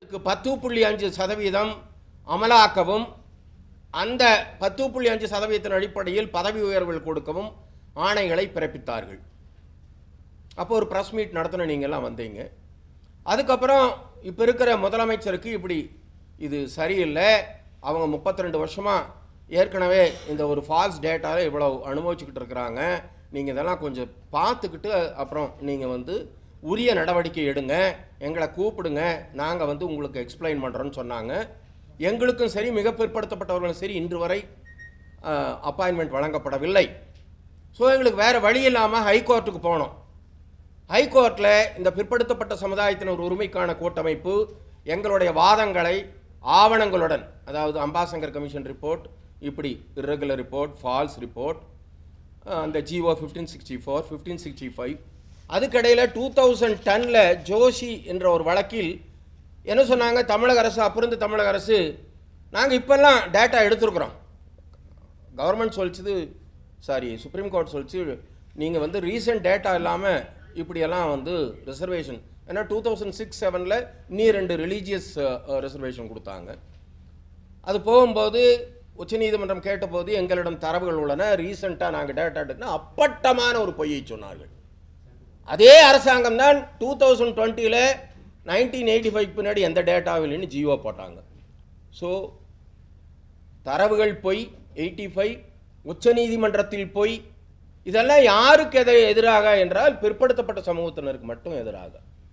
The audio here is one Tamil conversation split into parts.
நீதிமன்றத்துக்கு பத்து புள்ளி அஞ்சு சதவீதம் அமலாக்கவும் அந்த பத்து புள்ளி அஞ்சு சதவீதத்தின் அடிப்படையில் பதவி உயர்வுகள் கொடுக்கவும் ஆணைகளை பிறப்பித்தார்கள் அப்போ ஒரு ப்ரெஸ் மீட் நடத்தின நீங்கள்லாம் வந்தீங்க அதுக்கப்புறம் இப்போ இருக்கிற முதலமைச்சருக்கு இப்படி இது சரியில்லை அவங்க முப்பத்தி ரெண்டு வருஷமாக ஏற்கனவே இந்த ஒரு ஃபால்ஸ் டேட்டாவில் இவ்வளோ அனுபவிச்சுக்கிட்டு இருக்கிறாங்க நீங்கள் இதெல்லாம் கொஞ்சம் பார்த்துக்கிட்டு அப்புறம் நீங்கள் வந்து உரிய நடவடிக்கை எடுங்க எங்களை கூப்பிடுங்க நாங்கள் வந்து உங்களுக்கு எக்ஸ்பிளைன் பண்ணுறோன்னு சொன்னாங்க எங்களுக்கும் சரி மிக பிற்படுத்தப்பட்டவர்களும் சரி இன்று வரை அப்பாயின்மெண்ட் வழங்கப்படவில்லை ஸோ எங்களுக்கு வேறு வழி இல்லாமல் ஹைகோர்ட்டுக்கு போனோம் ஹைகோர்ட்டில் இந்த பிற்படுத்தப்பட்ட சமுதாயத்தினர் உரிமைக்கான கூட்டமைப்பு எங்களுடைய வாதங்களை ஆவணங்களுடன் அதாவது அம்பாசங்கர் கமிஷன் ரிப்போர்ட் இப்படி irregular ரிப்போர்ட் ஃபால்ஸ் ரிப்போர்ட் அந்த GO fifteen sixty four fifteen sixty five அதுக்கடையில் டூ தௌசண்ட் டெனில் ஜோஷி என்ற ஒரு வழக்கில் என்ன சொன்னாங்க தமிழக அரசு அப்பிருந்து தமிழக அரசு நாங்கள் இப்போல்லாம் டேட்டா எடுத்துருக்குறோம் கவர்மெண்ட் சொல்லிச்சது சாரி சுப்ரீம் கோர்ட் சொல்லிச்சு நீங்கள் வந்து ரீசெண்ட் டேட்டா இல்லாமல் இப்படியெல்லாம் வந்து ரிசர்வேஷன் ஏன்னா டூ தௌசண்ட் சிக்ஸ் செவனில் நீ ரெண்டு ரிலீஜியஸ் ரிசர்வேஷன் கொடுத்தாங்க அது போகும்போது உச்சநீதிமன்றம் கேட்டபோது எங்களிடம் தரவுகள் உள்ளன ரீசெண்டாக நாங்கள் டேட்டா எடுக்கணும் அப்பட்டமான ஒரு பொய்யை சொன்னார்கள் அதே அரசாங்கம் தான் டூ தௌசண்ட் டுவெண்ட்டியில் நைன்டீன் எயிட்டி ஃபைவ் பின்னாடி எந்த டேட்டாவில்னு ஜியோ போட்டாங்க ஸோ தரவுகள் பொய் எயிட்டி ஃபைவ் உச்சநீதிமன்றத்தில் பொய் இதெல்லாம் யாருக்கு எதை எதிராக என்றால் பிற்படுத்தப்பட்ட சமூகத்தினருக்கு மட்டும் எதிராக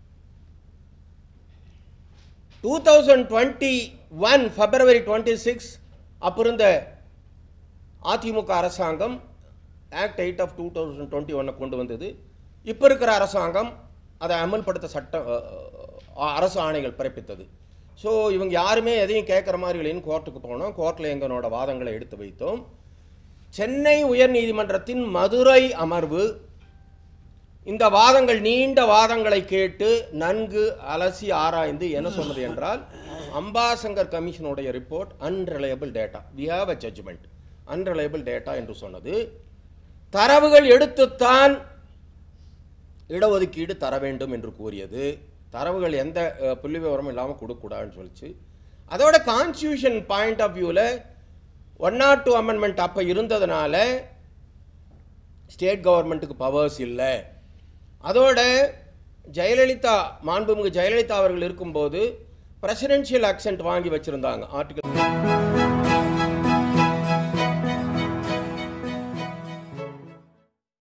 two thousand twenty one February twenty six அப்போ இருந்த அதிமுக அரசாங்கம் act eight of two thousand twenty ஒன்னை கொண்டு வந்தது இப்போ இருக்கிற அரசாங்கம் அதை அமல்படுத்த சட்ட அ, அ, அரசு ஆணைகள் பிறப்பித்தது ஸோ இவங்க யாருமே எதையும் கேட்குற மாதிரி இல்லைன்னு கோர்ட்டுக்கு போனோம் கோர்ட்டில் எங்களோட வாதங்களை எடுத்து வைத்தோம் சென்னை உயர்நீதிமன்றத்தின் மதுரை அமர்வு இந்த வாதங்கள் நீண்ட வாதங்களை கேட்டு நன்கு அலசி ஆராய்ந்து என்ன சொன்னது என்றால் அம்பாசங்கர் கமிஷனுடைய report unreliable data we have a judgement unreliable data என்று சொன்னது தரவுகள் எடுத்துத்தான் இடஒதுக்கீடு தர வேண்டும் என்று கூறியது தரவுகள் எந்த அஹ், புள்ளி விவரமும் இல்லாமல் கொடுக்கக்கூடாதுன்னு சொல்லிச்சு அதோட கான்ஸ்டியூஷன் பாயிண்ட் ஆஃப் வியூவில் ஒன் நாட் டூ அமெண்ட்மெண்ட் அப்போ இருந்ததுனால ஸ்டேட் கவர்மெண்ட்டுக்கு பவர்ஸ் இல்லை அதோட ஜெயலலிதா மாண்புமிகு ஜெயலலிதா அவர்கள் இருக்கும்போது பிரசிடென்ஷியல் அக்சென்ட் வாங்கி வச்சுருந்தாங்க ஆர்டிகல்